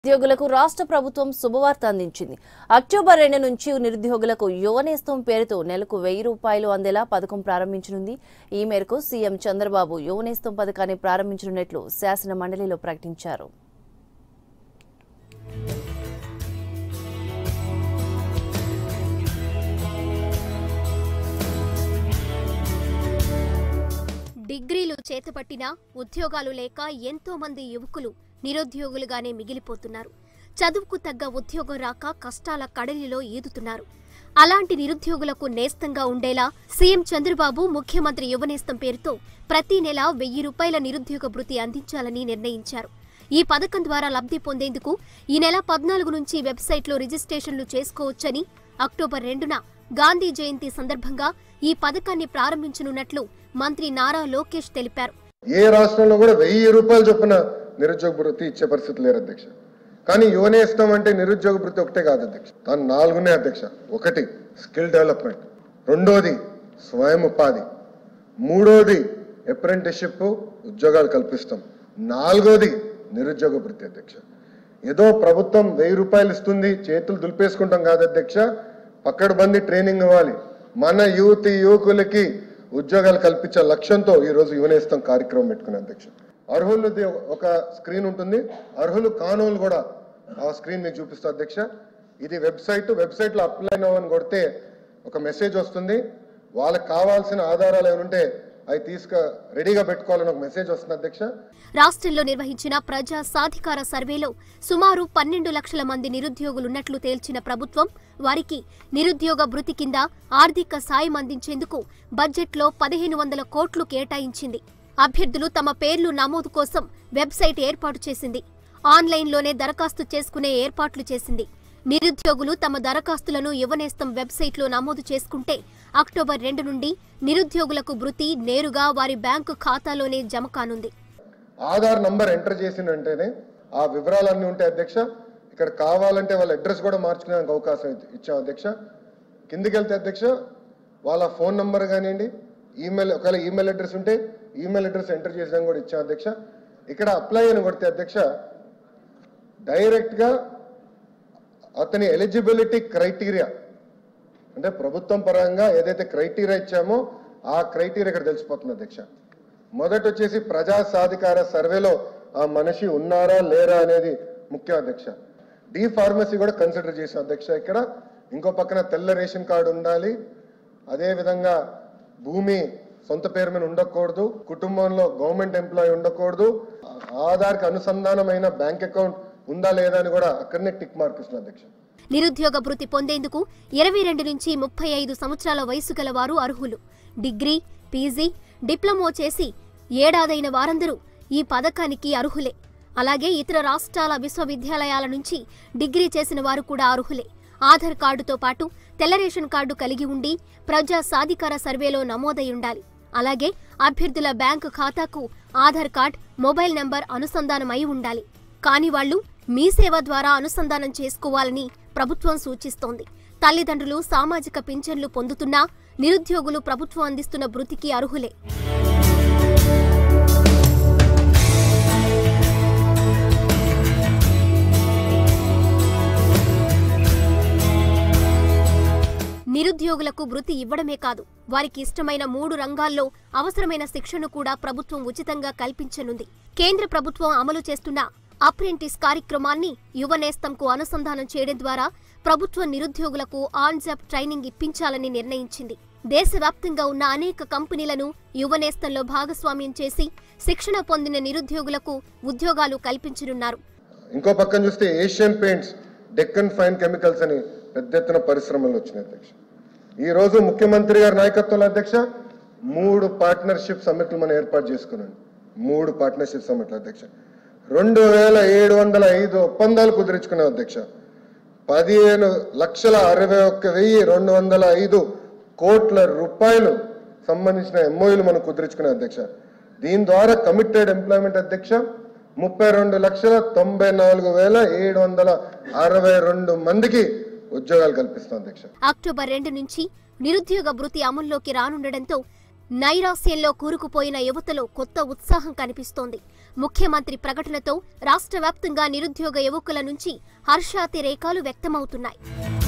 నిరుద్యోగులకు రాష్ట్ర ప్రభుత్వం శుభవార్త అందించింది అక్టోబర్ రెండు నుంచి నిరుద్యోగులకు యువనేస్తం పేరుతో నెలకు వెయ్యి రూపాయలు అందేలా పథకం ప్రారంభించనుంది ఈ మేరకు సీఎం చంద్రబాబు యువనేస్తం పథకాన్ని ప్రారంభించనున్నట్లు శాసన మండలిలో ప్రకటించారు డిగ్రీలు చేతపట్టినా ఉద్యోగాలు లేక ఎంతో మంది యువకులు నిరుద్యోగులుగానే మిగిలిపోతున్నారు చదువుకు తగ్గ ఉద్యోగం రాక కష్టాల కడలిలో ఈదుతున్నారు అలాంటి నిరుద్యోగులకు నేస్తంగా ఉండేలా సీఎం చంద్రబాబు ముఖ్యమంత్రి యువనేస్తం పేరుతో ప్రతి నెల వెయ్యి రూపాయల నిరుద్యోగ భృతి అందించాలని నిర్ణయించారు ఈ పథకం ద్వారా లబ్ధి పొందేందుకు ఈ నెల పద్నాలుగు నుంచి వెబ్సైట్లో రిజిస్ట్రేషన్లు చేసుకోవచ్చని అక్టోబర్ రెండున గాంధీ జయంతి సందర్భంగా ఈ పథకాన్ని ప్రారంభించనున్నట్లు మంత్రి నారా లోకేష్ తెలిపారు ఏ రాష్ట్రంలో కూడా వెయ్యి రూపాయలు చొప్పున నిరుద్యోగ భృతి ఇచ్చే పరిస్థితి లేరు అధ్యక్ష కానీ యువనేస్తం అంటే నిరుద్యోగ భృతి ఒకటే కాదు అధ్యక్ష దాని నాలుగునే అధ్యక్ష ఒకటి స్కిల్ డెవలప్మెంట్ రెండోది స్వయం ఉపాధి మూడోది అప్రెంటిస్షిప్ ఉద్యోగాలు కల్పిస్తాం నాలుగోది నిరుద్యోగ భృతి అధ్యక్ష ఏదో ప్రభుత్వం వెయ్యి రూపాయలు ఇస్తుంది చేతులు దులిపేసుకుంటాం కాదు అధ్యక్ష పక్కడబంది ట్రైనింగ్ ఇవ్వాలి మన యువతి యువకులకి ఉద్యోగాలు కల్పించే లక్ష్యంతో ఈ రోజు యువనేస్తం కార్యక్రమం పెట్టుకునే అధ్యక్ష అర్హులది ఒక స్క్రీన్ ఉంటుంది అర్హులు కానోలు కూడా ఆ స్క్రీన్ మీకు చూపిస్తా అధ్యక్ష ఇది వెబ్సైట్ వెబ్సైట్ లో అప్లై అవ్వని కొడితే ఒక మెసేజ్ వస్తుంది వాళ్ళకి కావాల్సిన ఆధారాలు ఏమైనా ఉంటే అవి తీసుక రెడీగా పెట్టుకోవాలని ఒక మెసేజ్ వస్తుంది అధ్యక్ష రాష్ట్రంలో నిర్వహించిన ప్రజా సాధికార సర్వేలో సుమారు పన్నెండు లక్షల మంది నిరుద్యోగులున్నట్లు తేల్చిన ప్రభుత్వం వారికి నిరుద్యోగ భృతి కింద ఆర్థిక సాయం అందించేందుకు బడ్జెట్లో పదిహేను వందల కోట్లు కేటాయించింది అభ్యర్థులు తమ పేర్లు నమోదు కోసం వెబ్సైట్ ఏర్పాటు చేసింది ఆన్లైన్లోనే దరఖాస్తు చేసుకునే ఏర్పాట్లు చేసింది నిరుద్యోగులు తమ దరఖాస్తులను యువనేస్తం వెబ్సైట్లో నమోదు చేసుకుంటే అక్టోబర్ రెండు నుండి నిరుద్యోగులకు భృతి నేరుగా వారి బ్యాంకు ఖాతాలోనే జమ కానుంది ఆధార్ నంబర్ ఎంటర్ చేసిన వెంటనే ఆ వివరాలన్నీ ఉంటాయి అధ్యక్ష ఇక్కడ కావాలంటే వాళ్ళ అడ్రస్ కూడా మార్చుకునేందుకు అవకాశం ఇ- ఇచ్చాం అధ్యక్ష కిందికి వెళ్తే అధ్యక్ష వాళ్ళ ఫోన్ నంబర్ కానివ్వండి ఈమెయిల్ ఒకవేళ ఈమెయిల్ అడ్రస్ ఉంటే ఈమెయిల్ అడ్రస్ ఎంటర్ చేసాం కూడా ఇచ్చాం అధ్యక్ష ఇక్కడ అప్లై అని కొడితే అధ్యక్ష డైరెక్ట్గా అతని ఎలిజిబిలిటీ క్రైటీరియా అంటే ప్రభుత్వం పరంగా ఏదైతే క్రైటీరియా ఇచ్చామో ఆ క్రైటీరియా ఇక్కడ తెలిసిపోతుంది అధ్యక్ష మొదట వచ్చేసి ప్రజా సాధికార సర్వేలో ఆ మనిషి ఉన్నారా లేరా అనేది ముఖ్యం అధ్యక్ష డి ఫార్మసీ కూడా కన్సిడర్ చేసాం అధ్యక్ష ఇక్కడ ఇంకో పక్కన తెల్ల రేషన్ కార్డు ఉండాలి అదే విధంగా భూమి సొంత పేరు మీద ఉండకూడదు కుటుంబంలో గవర్నమెంట్ ఎంప్లాయీ ఉండకూడదు ఆధార్కి అనుసంధానమైన బ్యాంక్ అకౌంట్ ఉందా లేదా అని కూడా అక్కడనే టిక్ మార్క్ ఇస్తుంది అధ్యక్ష నిరుద్యోగ భృతి పొందేందుకు ఇరవై రెండు నుంచి ముప్పై ఐదు సంవత్సరాల వయసు గల వారు అర్హులు డిగ్రీ పీజీ డిప్లొమో చేసి ఏడాదైన వారందరూ ఈ పథకానికి అర్హులే అలాగే ఇతర రాష్ట్రాల విశ్వవిద్యాలయాల నుంచి డిగ్రీ చేసిన వారు కూడా అర్హులే ఆధార్ కార్డుతో పాటు తెల్ల రేషన్ కార్డు కలిగి ఉండి ప్రజా సాధికార సర్వేలో నమోదై ఉండాలి అలాగే అభ్యర్థుల బ్యాంకు ఖాతాకు ఆధార్ కార్డ్ మొబైల్ నంబర్ అనుసంధానమై ఉండాలి కాని వాళ్ళు మీ సేవ ద్వారా అనుసంధానం చేసుకోవాలని ప్రభుత్వం సూచిస్తోంది తల్లిదండ్రులు సామాజిక పింఛన్లు పొందుతున్నా నిరుద్యోగులు ప్రభుత్వం అందిస్తున్న భృతికి అర్హులే నిరుద్యోగులకు భృతి ఇవ్వడమే కాదు వారికి ఇష్టమైన మూడు రంగాల్లో అవసరమైన శిక్షను కూడా ప్రభుత్వం ఉచితంగా కల్పించనుంది కేంద్ర ప్రభుత్వం అమలు చేస్తున్న అప్రెంటిస్ కార్యక్రమాన్ని యువనేస్తంకు అనుసంధానం చేయడం ద్వారా ప్రభుత్వం నిరుద్యోగులకు ఆన్ జాబ్ ట్రైనింగ్ ఇప్పించాలని నిర్ణయించింది దేశవ్యాప్తంగా ఉన్న అనేక కంపెనీలను యువనేస్తంలో భాగస్వామ్యం చేసి శిక్షణ పొందిన నిరుద్యోగులకు ఉద్యోగాలు కల్పించనున్నారు ఇంకో పక్కన చూస్తే Asian Paints Deccan fine chemicals అని పెద్ద ఎత్తున పరిశ్రమలు వచ్చినాయి అధ్యక్ష ఈ రోజు ముఖ్యమంత్రి గారి నాయకత్వంలో అధ్యక్ష మూడు పార్ట్నర్షిప్ సమ్మిట్లు మనం ఏర్పాటు చేసుకున్నాం మూడు పార్ట్నర్షిప్ సమ్మిట్లు అధ్యక్ష రెండు వేల ఏడు వందల ఐదు ఒప్పందాలు కుదుర్చుకున్నాం అధ్యక్ష పదిహేను లక్షల అరవై ఒక్క వెయ్యి రెండు వందల ఐదు కోట్ల రూపాయలు సంబంధించిన ఎంఓయూలు మనం కుదుర్చుకున్నాం అధ్యక్ష దీని ద్వారా కమిటెడ్ ఎంప్లాయ్మెంట్ అధ్యక్ష ముప్పై రెండు లక్షల తొంభై నాలుగు వేల ఏడు వందల అరవై రెండు మందికి ఉద్యోగాలు కల్పిస్తాం అధ్యక్ష అక్టోబర్ రెండు నుంచి నిరుద్యోగ భృతి అమల్లోకి రానుండటంతో నైరాస్యంలో కూరుకుపోయిన యువతలో కొత్త ఉత్సాహం కనిపిస్తోంది ముఖ్యమంత్రి ప్రకటనతో రాష్ట్ర వ్యాప్తంగా నిరుద్యోగ యువకుల నుంచి హర్షాతిరేకాలు వ్యక్తమవుతున్నాయి